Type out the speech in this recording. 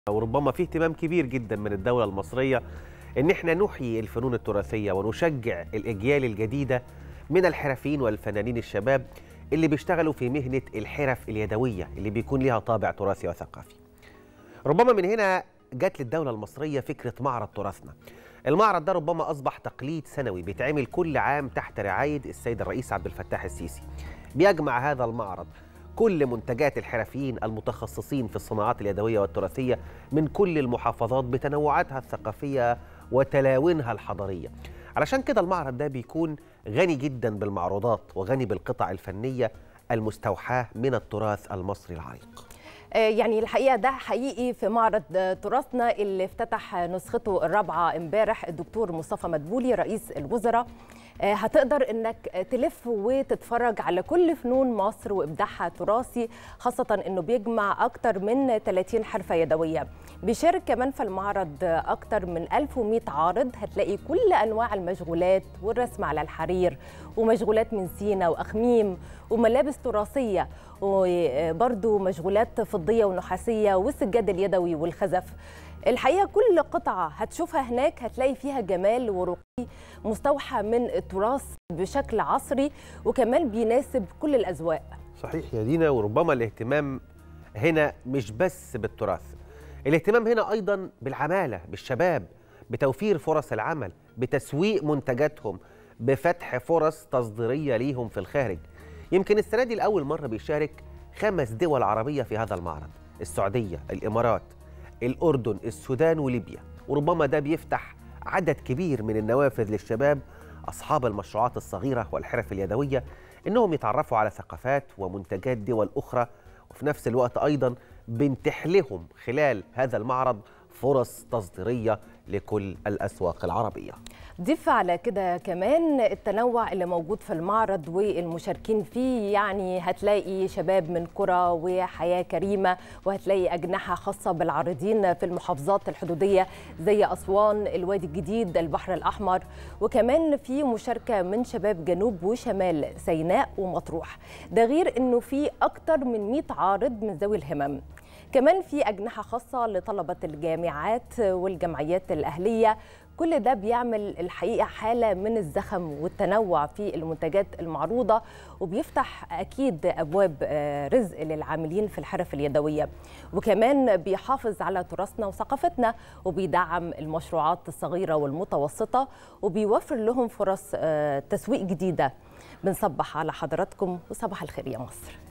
وربما في اهتمام كبير جدا من الدولة المصرية ان احنا نحيي الفنون التراثية ونشجع الاجيال الجديدة من الحرفيين والفنانين الشباب اللي بيشتغلوا في مهنة الحرف اليدوية اللي بيكون ليها طابع تراثي وثقافي ربما من هنا جات للدولة المصرية فكرة معرض تراثنا المعرض ده ربما أصبح تقليد سنوي بيتعمل كل عام تحت رعاية السيد الرئيس عبد الفتاح السيسي بيجمع هذا المعرض كل منتجات الحرفيين المتخصصين في الصناعات اليدوية والتراثية من كل المحافظات بتنوعاتها الثقافية وتلاوينها الحضارية علشان كده المعرض ده بيكون غني جدا بالمعروضات وغني بالقطع الفنية المستوحاة من التراث المصري العريق يعني الحقيقه ده حقيقي في معرض تراثنا اللي افتتح نسخته الرابعه امبارح الدكتور مصطفى مدبولي رئيس الوزراء هتقدر انك تلف وتتفرج على كل فنون مصر وابداعها التراثي خاصه انه بيجمع اكتر من 30 حرفه يدويه بيشارك كمان في المعرض اكتر من 1100 عارض هتلاقي كل انواع المشغولات والرسم على الحرير ومشغولات من سينا واخميم وملابس تراثيه وبرضو مشغولات فضيه ونحاسيه والسجاد اليدوي والخزف الحقيقه كل قطعه هتشوفها هناك هتلاقي فيها جمال ورقي مستوحى من التراث بشكل عصري وكمان بيناسب كل الاذواق صحيح يا دينا وربما الاهتمام هنا مش بس بالتراث الاهتمام هنا ايضا بالعماله بالشباب بتوفير فرص العمل بتسويق منتجاتهم بفتح فرص تصديريه ليهم في الخارج يمكن السنه دي لاول مره بيشارك خمس دول عربيه في هذا المعرض السعوديه الامارات الاردن السودان وليبيا وربما ده بيفتح عدد كبير من النوافذ للشباب اصحاب المشروعات الصغيره والحرف اليدويه انهم يتعرفوا على ثقافات ومنتجات دول اخرى وفي نفس الوقت ايضا بنتح لهم خلال هذا المعرض فرص تصديريه لكل الاسواق العربيه ضيف على كده كمان التنوع اللي موجود في المعرض والمشاركين فيه يعني هتلاقي شباب من قرى وحياة كريمة وهتلاقي أجنحة خاصة بالعارضين في المحافظات الحدودية زي أسوان الوادي الجديد البحر الأحمر وكمان في مشاركة من شباب جنوب وشمال سيناء ومطروح ده غير أنه في أكتر من 100 عارض من ذوي الهمم كمان في أجنحة خاصة لطلبة الجامعات والجمعيات الأهلية كل ده بيعمل الحقيقة حالة من الزخم والتنوع في المنتجات المعروضة وبيفتح أكيد أبواب رزق للعاملين في الحرف اليدوية وكمان بيحافظ على تراثنا وثقافتنا وبيدعم المشروعات الصغيرة والمتوسطة وبيوفر لهم فرص تسويق جديدة بنصبح على حضراتكم وصباح الخير يا مصر